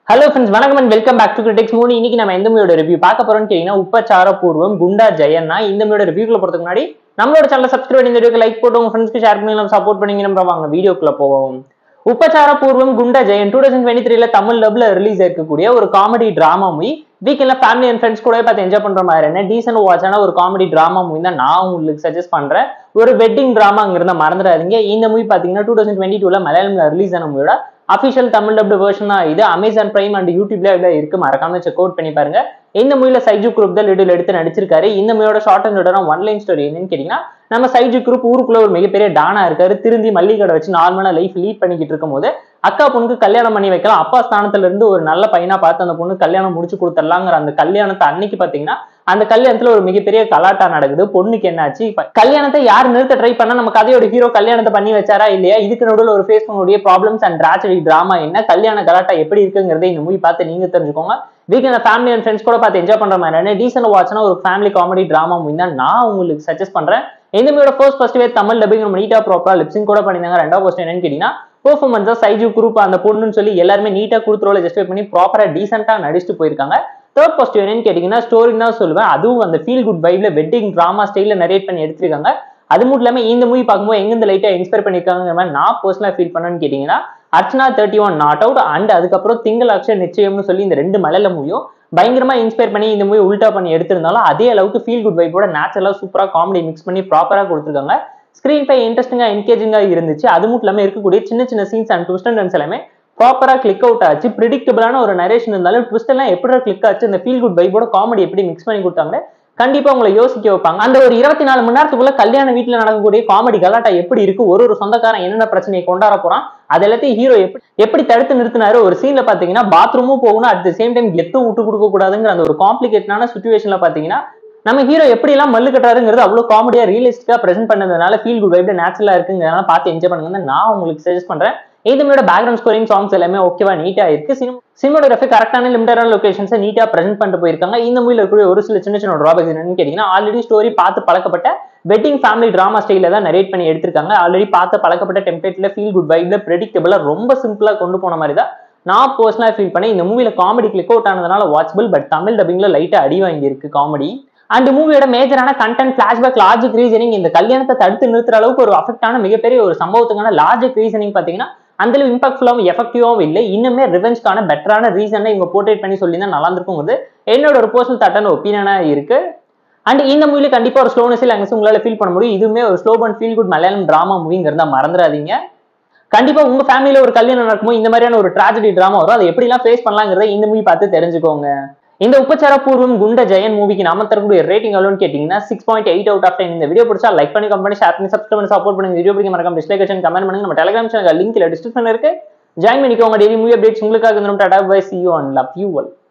hello friends வணக்கம் and welcome back to critics மூணு இன்னைக்கு நம்ம எந்த மூவியோட ரிவ்யூ பார்க்க போறோம்னு கேட்டீங்கன்னா உப்பச்சார பூர்வம் குண்டா ஜெயன்னா இந்த மூவியோட ரிவ்யூக்குள்ள போறதுக்கு முன்னாடி நம்மளோட சேனல் சப்ஸ்கிரைப் பண்ணி இந்த வீடியோக்கு லைக் போட்டு உங்க ஃப்ரெண்ட்ஸ்க்கு ஷேர் பண்ணி நம்ம சப்போர்ட் பண்ணீங்க நம்ம வாங்க வீடியோக்குள்ள போவோம் உப்பச்சார பூர்வம் குண்டா ஜெயன் டூ தௌசண்ட் டுவெண்ட்டி த்ரீல தமிழ் டப்ல ரிலீஸ் இருக்கக்கூடிய ஒரு காமெடி டிராமா மூவி வீக்கெண்ட்ல ஃபேமிலி அண்ட் ஃப்ரெண்ட்ஸ் கூட பார்த்து என்ஜாய் பண்ற மாதிரி என்ன டீசென்ட் வாட்சான ஒரு காமெடி டிராமா மூவி தான் நான் உங்களுக்கு சஜஸ்ட் பண்றேன் ஒரு வெட்டிங் டிராமாங்கிறத மறந்துடாதீங்க இந்த மூவி பாத்தீங்கன்னா டூ தௌசண்ட் டுவெண்ட்டி டூல மலையாளம்ல ரிலீஸ் ஆன மூவியோட அஃபிஷியல் தமிழ் டப்டு வெர்ஷன் தான் இது அமேசான் பிரைம் அண்ட் யூடியூப்ல இதுல இருக்கு மறக்காம செக் அவுட் பண்ணி பாருங்க இந்த மூவில சைஜு குரூப் தான் லிடில் எடுத்து நடிச்சிருக்காரு இந்த மூவியோட short and one line story என்னன்னு கேட்டீங்கன்னா நம்ம சைஜு குரூப் ஊருக்குள்ள ஒரு மிகப்பெரிய டானா இருக்காரு திருந்தி மல்லிகை கடை வச்சு நார்மலா லைஃப் லீட் பண்ணிக்கிட்டு இருக்கும் போது அக்கா பொண்ணுக்கு கல்யாணம் பண்ணி வைக்கலாம் அப்பா ஸ்தானத்துல இருந்து ஒரு நல்ல பையனா பார்த்து அந்த பொண்ணு கல்யாணம் முடிச்சு கொடுத்துடலாங்கிற அந்த கல்யாணத்தை அன்னைக்கு பாத்தீங்கன்னா அந்த கல்யாணத்துல ஒரு மிகப்பெரிய கலாட்டா நடக்குது பொண்ணுக்கு என்னாச்சு இப்ப கல்யாணத்தை யார் நிறுத்த ட்ரை பண்ணா நம்ம கதையோட ஹீரோ கல்யாணத்தை பண்ணி வச்சாரா இல்லையா இதுக்கு நடுவில் ஒரு ஃபேஸ் பண்ணக்கூடிய ப்ராப்ளம்ஸ் அண்ட் டிராஜடி டிராமா என்ன கல்யாண கலாட்டா எப்படி இருக்குங்கிறத இந்த மூவி பார்த்து நீங்க தெரிஞ்சுக்கோங்க வீக்கெண்ட் ஃபேமிலி அண்ட் ஃப்ரெண்ட்ஸ் கூட பார்த்து என்ஜாய் பண்ற மாதிரி டீசென்ட் வாட்ச்னா ஒரு ஃபேமிலி காமெடி டிராமா மூவி தான் நான் உங்களுக்கு சஜஸ்ட் பண்றேன் இந்த மூவியோட first first way Tamil dubbing நம்ம நீட்டா ப்ராப்பரா லிப்சிங் கூட பண்ணியிருந்தாங்க ரெண்டாவது ஃபர்ஸ்ட் என்னன்னு கேட்டீங்கன்னா பெர்ஃபார்மன்ஸ் தான் சைஜு குரூப் அந்த பொண்ணுன்னு சொல்லி எல்லாருமே நீட்டா கொடுத்துருவோல ஜஸ்டிஃபை பண்ணி ப்ராப்பரா டீசென்ட்டா நடிச்சுட்டு போயிருக்காங்க தேர்ட் ஃபர்ஸ்ட் என்னன்னு கேட்டீங்கன்னா ஸ்டோரி தான் சொல்லுவேன் அதுவும் அந்த ஃபீல் குட் வைப்ல வெட்டிங் ட்ராமா ஸ்டைல நரேட் பண்ணி எடுத்திருக்காங்க அது மட்டும் இல்லாம இந்த மூவி பார்க்கும்போது எங்கிருந்து லைட்டா இன்ஸ்பயர் பண்ணிருக்காங்கிற மாதிரி நான் பர்சனலா ஃபீல் பண்ணேன்னு கேட்டீங்கன்னா Archana thirty one not out and அதுக்கப்புறம் திங்கள் அக்ஷர் நிச்சயம்னு சொல்லி இந்த ரெண்டு மலையில மூவியும் பயங்கரமா இன்ஸ்பயர் பண்ணி இந்த மூவி உல்டா பண்ணி எடுத்திருந்தாலும் அதே அளவுக்கு ஃபீல் குட் வைப்போட நேச்சுரலா சூப்பரா காமெடி மிக்ஸ் பண்ணி ப்ராப்பரா கொடுத்துருக்காங்க ஸ்கிரீன் பை இன்ட்ரெஸ்டிங்கா என்கேஜிங்கா இருந்துச்சு அது மட்டும் இல்லாம இருக்கக்கூடிய சின்ன சின்ன சீன்ஸ் அண்ட் ட்விஸ்ட் அண்ட் எல்லாமே ப்ராப்பரா கிளிக் அவுட் ஆச்சு ப்ரிடிக்டபிளான ஒரு நரேஷன் இருந்தாலும் ட்விஸ்ட் எல்லாம் எப்படி கிளிக் ஆச்சு இந்த ஃபீல் குட் வைப்போட காமெடி எப்படி மிக்ஸ் பண்ணி கொடுத்தாங்க கண்டிப்பா உங்களை யோசிக்க வைப்பாங்க அந்த ஒரு இருபத்தி நாலு மணி நேரத்துக்குள்ள கல்யாண வீட்டுல நடக்கக்கூடிய காமெடி கலாட்டா எப்படி இருக்கு ஒரு ஒரு சொந்தக்காரன் என்னென்ன பிரச்சனையை கொண்டாட போறான் அது எல்லாத்தையும் ஹீரோ எப்படி எப்படி தடுத்து நிறுத்தினாரு ஒரு சீன்ல பாத்தீங்கன்னா பாத்ரூமும் போகணும் அட் த சேம் டைம் கெத்தும் விட்டு கொடுக்க கூடாதுங்கிற அந்த ஒரு காம்ப்ளிகேட்டான சுச்சுவேஷன்ல பாத்தீங்கன்னா நம்ம ஹீரோ எப்படி எல்லாம் மல்லு கட்டுறாருங்கிறது அவ்வளவு காமெடியா ரியலிஸ்டிக்கா பிரசென்ட் பண்ணதுனால ஃபீல் குட் வைப்ல நேச்சுரலா இருக்குங்கிறதுனால பார்த்து என்ஜாய் பண்ணுங்க நான் உங்களுக்கு சஜஸ்ட் பண்றேன் இதுமையோட பேக்ரவுண்ட் ஸ்கோரிங் சாங்ஸ் எல்லாமே ஓகேவா நீட்டா இருக்கு சினிமா சினிமாடோகிராஃபி கரெக்டான லிமிட்டான லொகேஷன்ஸை நீட்டா பிரசென்ட் பண்ணிட்டு போயிருக்காங்க இந்த மூவில இருக்கக்கூடிய ஒரு சில சின்ன சின்ன ட்ராபேக்ஸ் என்னன்னு கேட்டீங்கன்னா ஆல்ரெடி ஸ்டோரி பார்த்து பழக்கப்பட்ட வெட்டிங் ஃபேமிலி டிராமா ஸ்டைல தான் நரேட் பண்ணி எடுத்திருக்காங்க ஆல்ரெடி பார்த்து பழக்கப்பட்ட டெம்ப்ளேட்ல ஃபீல் குட் வைப்ல ப்ரெடிக்டபிளா ரொம்ப சிம்பிளா கொண்டு போன மாதிரி தான் நான் பர்சனலா ஃபீல் பண்ணேன் இந்த மூவில காமெடி கிளிக் அவுட் ஆனதுனால வாட்சபிள் பட் தமிழ் டப்பிங்ல லைட்டா அடி வாங்கியிருக்கு காமெடி அந்த மூவியோட மேஜரான கண்டென்ட் பிளாஷ்பேக் லாஜிக் ரீசனிங் இந்த கல்யாணத்தை தடுத்து நிறுத்துற அளவுக்கு ஒரு அஃபெக்டான மிகப்பெரிய ஒரு சம்பவத்துக்கான லாஜிக் ரீசனிங் பாத்தீங்கன்னா அந்த அளவு இம்பாக்ட்ஃபுல்லாகவும் எஃபெக்டிவாகவும் இல்லை இன்னுமே ரிவெஞ்ச்க்கான பெட்டரான ரீசனை இவங்க போர்ட்ரேட் பண்ணி சொல்லி தான் நல்லா இருந்திருக்குங்கிறது என்னோட ஒரு பர்சனல் தட்டான ஒப்பீனியனா இருக்கு அண்ட் இந்த மூவில கண்டிப்பா ஒரு ஸ்லோனஸ் இல்லை அங்கே உங்களால ஃபீல் பண்ண முடியும் இதுவுமே ஒரு slow and feel good Malayalam drama மூவிங்கிறத மறந்துடாதீங்க கண்டிப்பா உங்க ஃபேமிலியில ஒரு கல்யாணம் நடக்கும்போது இந்த மாதிரியான ஒரு ட்ராஜடி டிராமா வரும் அதை எப்படிலாம் ஃபேஸ் பண்ணலாங்கிறத இந்த மூவி பார்த்து தெரிஞ்சுக்கோங்க இந்த உப்பச்சார பூர்வம் குண்ட ஜெயன் மூவிக்கு நாம தரக்கூடிய ரேட்டிங் எவ்வளோன்னு கேட்டீங்கன்னா six point eight out of ten இந்த வீடியோ பிடிச்சா லைக் பண்ணி கம்பெனி ஷேர் பண்ணி சப்ஸ்கிரைப் பண்ணி சப்போர்ட் பண்ணுங்க வீடியோ பிடிக்க மறக்காம டிஸ்லைக் கமெண்ட் பண்ணுங்க நம்ம டெலிகிராம் சேனல் லிங்க் டிஸ்கிரிப்ஷன் இருக்கு ஜாயின் பண்ணிக்கோங்க டெய்லி மூவி அப்டேட்ஸ் உங்களுக்காக tata bye see you and love you all